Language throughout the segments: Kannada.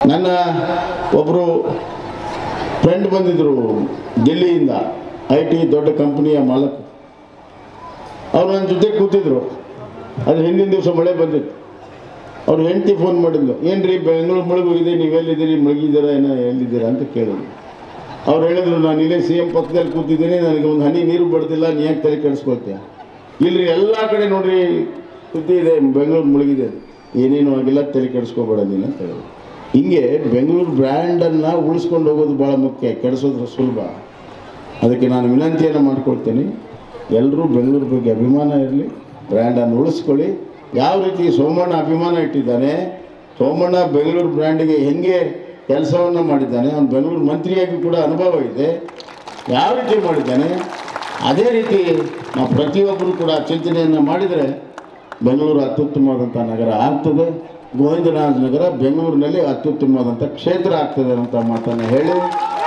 ನನ್ನ ಒಬ್ಬರು ಫ್ರೆಂಡ್ ಬಂದಿದ್ದರು ಡೆಲ್ಲಿಯಿಂದ ಐ ಟಿ ದೊಡ್ಡ ಕಂಪ್ನಿಯ ಮಾಲಕ ಅವ್ರು ನನ್ನ ಜೊತೆ ಕೂತಿದ್ರು ಅದು ಹಿಂದಿನ ದಿವಸ ಮಳೆ ಬಂದಿತ್ತು ಅವ್ರು ಹೆಂಡತಿ ಫೋನ್ ಮಾಡಿದ್ಲು ಏನು ರೀ ಬೆಂಗಳೂರು ಮುಳುಗೋಗಿದೆ ನೀವೆಲ್ಲಿದ್ದೀರಿ ಮುಳುಗಿದ್ದೀರಾ ಏನೋ ಎಲ್ಲಿದ್ದೀರಾ ಅಂತ ಕೇಳಿದ್ರು ಅವ್ರು ಹೇಳಿದ್ರು ನಾನು ಇಲ್ಲೇ ಸಿ ಎಂ ಪಕ್ಕದಲ್ಲಿ ಕೂತಿದ್ದೀನಿ ನನಗೆ ಒಂದು ಹನಿ ನೀರು ಬಡ್ದಿಲ್ಲ ನೀ ಯಾಕೆ ತಲೆ ಕೆಡಿಸ್ಕೊಳ್ತೀಯ ಇಲ್ರಿ ಎಲ್ಲ ಕಡೆ ನೋಡ್ರಿ ಸುದ್ದಿ ಇದೆ ಬೆಂಗಳೂರು ಮುಳುಗಿದೆ ಏನೇನು ಆಗಿಲ್ಲ ತಲೆ ಕೆಡಿಸ್ಕೋಬೇಡ ನೀನು ಅಂತ ಹೇಳಿದ್ರು ಹಿಂಗೆ ಬೆಂಗಳೂರು ಬ್ರ್ಯಾಂಡನ್ನು ಉಳಿಸ್ಕೊಂಡು ಹೋಗೋದು ಭಾಳ ಮುಖ್ಯ ಕೆಡಿಸೋದು ಸುಲಭ ಅದಕ್ಕೆ ನಾನು ವಿನಂತಿಯನ್ನು ಮಾಡ್ಕೊಳ್ತೀನಿ ಎಲ್ಲರೂ ಬೆಂಗಳೂರು ಬಗ್ಗೆ ಅಭಿಮಾನ ಇರಲಿ ಬ್ರ್ಯಾಂಡನ್ನು ಉಳಿಸ್ಕೊಳ್ಳಿ ಯಾವ ರೀತಿ ಸೋಮಣ್ಣ ಅಭಿಮಾನ ಇಟ್ಟಿದ್ದಾನೆ ಸೋಮಣ್ಣ ಬೆಂಗಳೂರು ಬ್ರ್ಯಾಂಡಿಗೆ ಹೆಂಗೆ ಕೆಲಸವನ್ನು ಮಾಡಿದ್ದಾನೆ ಅವ್ನು ಬೆಂಗಳೂರು ಮಂತ್ರಿಯಾಗಿ ಕೂಡ ಅನುಭವ ಇದೆ ಯಾವ ರೀತಿ ಮಾಡಿದ್ದಾನೆ ಅದೇ ರೀತಿ ನಾವು ಪ್ರತಿಯೊಬ್ಬರು ಕೂಡ ಚಿಂತನೆಯನ್ನು ಮಾಡಿದರೆ ಬೆಂಗಳೂರು ಅತ್ಯುತ್ತಮವಾದಂಥ ನಗರ ಆಗ್ತದೆ ಗೋವಿಂದರಾಜ ನಗರ ಬೆಂಗಳೂರಿನಲ್ಲಿ ಅತ್ಯುತ್ತಮವಾದಂಥ ಕ್ಷೇತ್ರ ಆಗ್ತದೆ ಅಂತ ಮಾತನ್ನು ಹೇಳಿ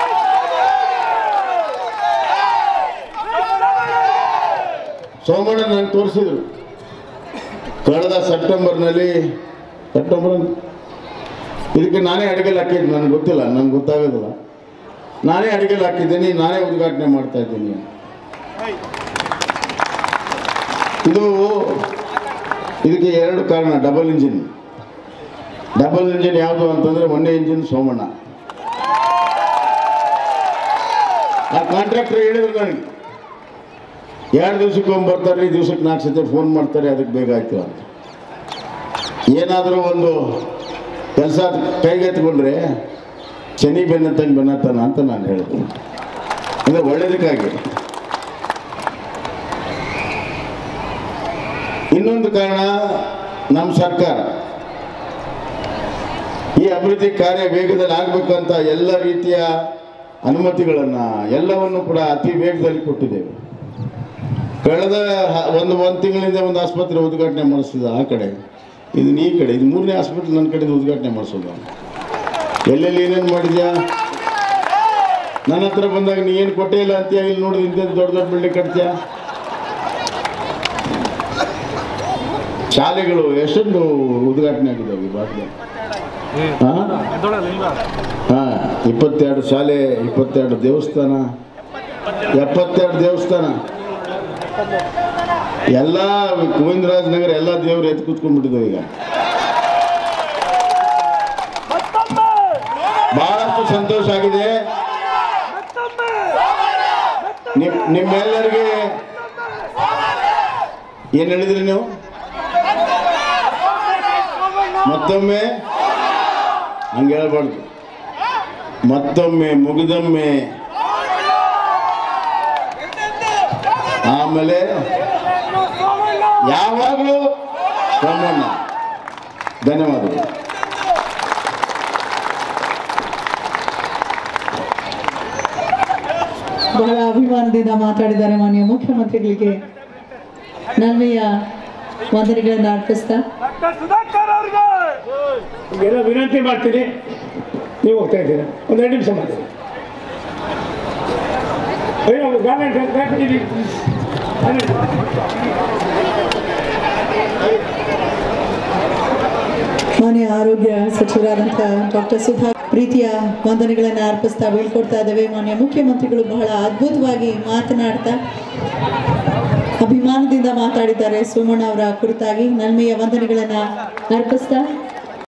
ಸೋಮಣ್ಣ ನನಗೆ ತೋರಿಸಿದ್ರು ಕಳೆದ ಸೆಪ್ಟೆಂಬರ್ನಲ್ಲಿ ಸೆಪ್ಟೆಂಬರ್ ಇದಕ್ಕೆ ನಾನೇ ಅಡುಗೆಲ್ಲಿ ಹಾಕಿದ್ದು ನನಗೆ ಗೊತ್ತಿಲ್ಲ ನನಗೆ ಗೊತ್ತಾಗೋದಿಲ್ಲ ನಾನೇ ಅಡುಗೆಲ್ಲಿ ಹಾಕಿದ್ದೀನಿ ನಾನೇ ಉದ್ಘಾಟನೆ ಮಾಡ್ತಾ ಇದ್ದೀನಿ ಇದು ಇದಕ್ಕೆ ಎರಡು ಕಾರಣ ಡಬಲ್ ಇಂಜಿನ್ ಡಬಲ್ ಇಂಜಿನ್ ಯಾವುದು ಅಂತಂದರೆ ಒಂದೇ ಇಂಜಿನ್ ಸೋಮಣ್ಣ ಆ ಕಾಂಟ್ರಾಕ್ಟರ್ ಹೇಳಿದ್ರು ನನಗೆ ಎರಡು ದಿವ್ಸಕ್ಕೆ ಒಮ್ಮೆ ಬರ್ತಾರೆ ಈ ದಿವ್ಸಕ್ಕೆ ನಾಲ್ಕು ಸತಿ ಫೋನ್ ಮಾಡ್ತಾರೆ ಅದಕ್ಕೆ ಬೇಗ ಆಯ್ತು ಅಂತ ಏನಾದರೂ ಒಂದು ಕೆಲಸ ಕೈಗೆತ್ಕೊಂಡ್ರೆ ಶನಿ ಬೆನ್ನತ್ತಂಗೆ ಬೆನ್ನತ್ತಾನ ಅಂತ ನಾನು ಹೇಳಿದೆ ಅಂದರೆ ಒಳ್ಳೇದಕ್ಕಾಗಿ ಇನ್ನೊಂದು ಕಾರಣ ನಮ್ಮ ಸರ್ಕಾರ ಈ ಅಭಿವೃದ್ಧಿ ಕಾರ್ಯ ವೇಗದಲ್ಲಿ ಆಗಬೇಕಂತ ಎಲ್ಲ ರೀತಿಯ ಅನುಮತಿಗಳನ್ನು ಎಲ್ಲವನ್ನು ಕೂಡ ಅತಿ ವೇಗದಲ್ಲಿ ಕೊಟ್ಟಿದ್ದೇವೆ ಕಳೆದ ಹ- ಒಂದು ಒಂದು ತಿಂಗಳಿಂದ ಒಂದು ಆಸ್ಪತ್ರೆ ಉದ್ಘಾಟನೆ ಮಾಡಿಸಿದ ಆ ಕಡೆ ಇದು ಈ ಕಡೆ ಇದು ಮೂರನೇ ಆಸ್ಪತ್ರೆ ನನ್ನ ಕಡೆಯಿಂದ ಉದ್ಘಾಟನೆ ಮಾಡಿಸೋದು ನಾನು. ಎಲ್ಲೆಲ್ಲಿ ಏನೇನು ಮಾಡಿದ್ಯಾ ನನ್ನ ಹತ್ರ ಬಂದಾಗ ನೀ ಏನು ಕೊಟ್ಟೇ ಇಲ್ಲ ಅಂತೀಯ ಇಲ್ಲಿ ನೋಡಿದ ಇಂಥದ್ದು ದೊಡ್ಡ ದೊಡ್ಡ ಬಿಲ್ಡಿಂಗ್ ಕಟ್ತೀಯ ಶಾಲೆಗಳು ಎಷ್ಟೊಂದು ಉದ್ಘಾಟನೆ ಆಗಿದ್ದಾವೆ ಈ ಭಾಗದಲ್ಲಿ ಹಾಂ ಹಾಂ ಇಪ್ಪತ್ತೆರಡು ಶಾಲೆ ಇಪ್ಪತ್ತೆರಡು ದೇವಸ್ಥಾನ ಎಪ್ಪತ್ತೆರಡು ದೇವಸ್ಥಾನ ಎಲ್ಲ ಗೋವಿಂದರಾಜ್ ನಗರ ಎಲ್ಲ ದೇವರು ಎದ್ದು ಕೂತ್ಕೊಂಡ್ಬಿಟ್ಟಿದ್ದಾವೆ ಈಗ ಬಹಳಷ್ಟು ಸಂತೋಷ ಆಗಿದೆ ನಿಮ್- ನಿಮ್ಮೆಲ್ಲರಿಗೆ ಏನ್ ಹೇಳಿದ್ರಿ ನೀವು ಮತ್ತೊಮ್ಮೆ ಹಂಗೆ ಹೇಳ್ಬಾರ್ದು ಮತ್ತೊಮ್ಮೆ ಮುಗಿದೊಮ್ಮೆ ಆಮೇಲೆ ಯಾವಾಗಲೂ ಸೋಮಣ್ಣ ಧನ್ಯವಾದಗಳು ಬಹಳ ಅಭಿಮಾನದಿಂದ ಮಾತಾಡಿದ್ದಾರೆ ಮಾನ್ಯ ಮುಖ್ಯಮಂತ್ರಿಗಳಿಗೆ ನನ್ಮೆಯ ವಂದನೆಗಳನ್ನು ಅರ್ಪಿಸ್ತಾ ಎಲ್ಲ ವಿನಂತಿ ಮಾಡ್ತೀನಿ ನೀವು ಹೋಗ್ತಾ ಇದ್ದೀರಾ ಒಂದು ಎರಡು ನಿಮಿಷ ಮಾಡಿ ಅಯ್ಯೋ ಗಾರ್ಮೆಂಟ್ ಫ್ಯಾಕ್ಟ್ರಿ ಮಾನ್ಯ ಆರೋಗ್ಯ ಸಚಿವರಾದಂಥ ಡಾಕ್ಟರ್ ಸುಧಾ ಪ್ರೀತಿಯ ವಂದನೆಗಳನ್ನು ಅರ್ಪಿಸ್ತಾ ಬೀಳ್ಕೊಡ್ತಾ ಇದ್ದೇವೆ ಮಾನ್ಯ ಮುಖ್ಯಮಂತ್ರಿಗಳು ಬಹಳ ಅದ್ಭುತವಾಗಿ ಮಾತನಾಡ್ತಾ ಅಭಿಮಾನದಿಂದ ಮಾತಾಡಿದ್ದಾರೆ ಸೋಮಣ್ಣ ಅವರ ಕುರಿತಾಗಿ ನಲ್ಮೆಯ ವಂದನೆಗಳನ್ನು ಅರ್ಪಿಸ್ತಾ